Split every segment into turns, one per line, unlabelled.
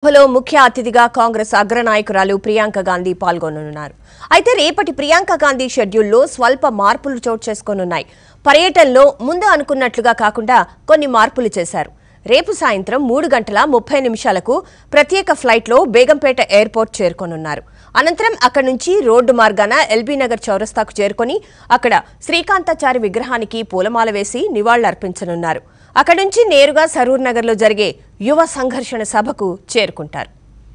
సభలో ముఖ్య అతిథిగా కాంగ్రెస్ అగ్రనాయకురాలు ప్రియాంక గాంధీ పాల్గొననున్నారు అయితే రేపటి ప్రియాంక గాంధీ షెడ్యూల్లో స్వల్ప మార్పులు చోటు చేసుకోనున్నాయి పర్యటనలో ముందు అనుకున్నట్లుగా కాకుండా కొన్ని మార్పులు చేశారు రేపు సాయంత్రం మూడు గంటల ముప్పై నిమిషాలకు ప్రత్యేక ఫ్లైట్లో బేగంపేట ఎయిర్పోర్ట్ చేరుకోనున్నారు అనంతరం అక్కడి నుంచి రోడ్డు మార్గాన ఎల్బీ నగర్ చౌరస్తాకు చేరుకొని అక్కడ శ్రీకాంతాచారి విగ్రహానికి పూలమాల వేసి నివాళులర్పించనున్నారు అక్కడి నుంచి నేరుగా సరూర్ నగర్లో జరిగే యువ సంఘర్షణ సభకు చేరుకుంటారు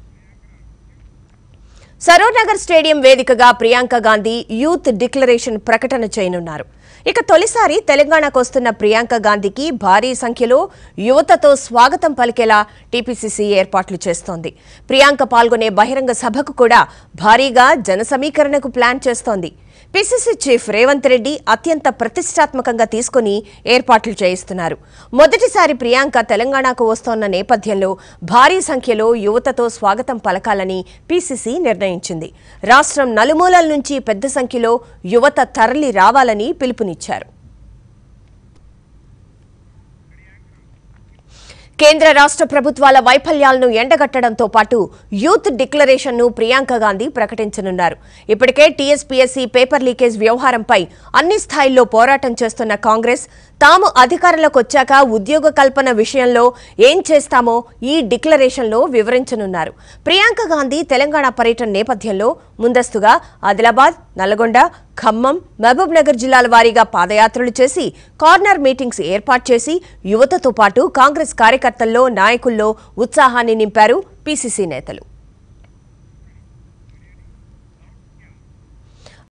సరూర్ నగర్ స్టేడియం వేదికగా ప్రియాంక గాంధీ యూత్ డిక్లరేషన్ ప్రకటన చేయనున్నారు ఇక తొలిసారి తెలంగాణకు వస్తున్న ప్రియాంక గాంధీకి భారీ సంఖ్యలో యువతతో స్వాగతం పలికేలా టీపీసీసీ ఏర్పాట్లు చేస్తోంది ప్రియాంక పాల్గొనే బహిరంగ సభకు కూడా భారీగా జన సమీకరణకు ప్లాన్ చేస్తోంది పిసిసి చీఫ్ రేవంత్ రెడ్డి అత్యంత ప్రతిష్టాత్మకంగా తీసుకుని ఏర్పాట్లు చేయిస్తున్నారు మొదటిసారి ప్రియాంక తెలంగాణకు వస్తోన్న నేపథ్యంలో భారీ సంఖ్యలో యువతతో స్వాగతం పలకాలని పిసిసి నిర్ణయించింది రాష్ట్రం నలుమూలల నుంచి పెద్ద సంఖ్యలో యువత తరలి రావాలని పిలుపునిచ్చారు కేంద్ర రాష్ట్ర ప్రభుత్వాల వైఫల్యాలను ఎండగట్టడంతో పాటు యూత్ డిక్లరేషన్ను ప్రియాంక గాంధీ ప్రకటించనున్నారు ఇప్పటికే టీఎస్పీఎస్సీ పేపర్ లీకేజ్ వ్యవహారంపై అన్ని స్థాయిల్లో పోరాటం చేస్తున్న కాంగ్రెస్ తాము అధికారంలోకి వచ్చాక ఉద్యోగ కల్పన విషయంలో ఏం చేస్తామో ఈ డిక్లరేషన్లో వివరించనున్నారు ప్రియాంక గాంధీ తెలంగాణ పర్యటన నేపథ్యంలో ముందస్తుగా ఆదిలాబాద్ నల్గొండ ఖమ్మం మహబూబ్ నగర్ జిల్లాల వారీగా పాదయాత్రలు చేసి కార్నర్ మీటింగ్స్ ఏర్పాటు చేసి యువతతో పాటు కాంగ్రెస్ కార్యకర్తల్లో నాయకుల్లో ఉత్సాహాన్ని నింపారు పీసీసీ నేతలు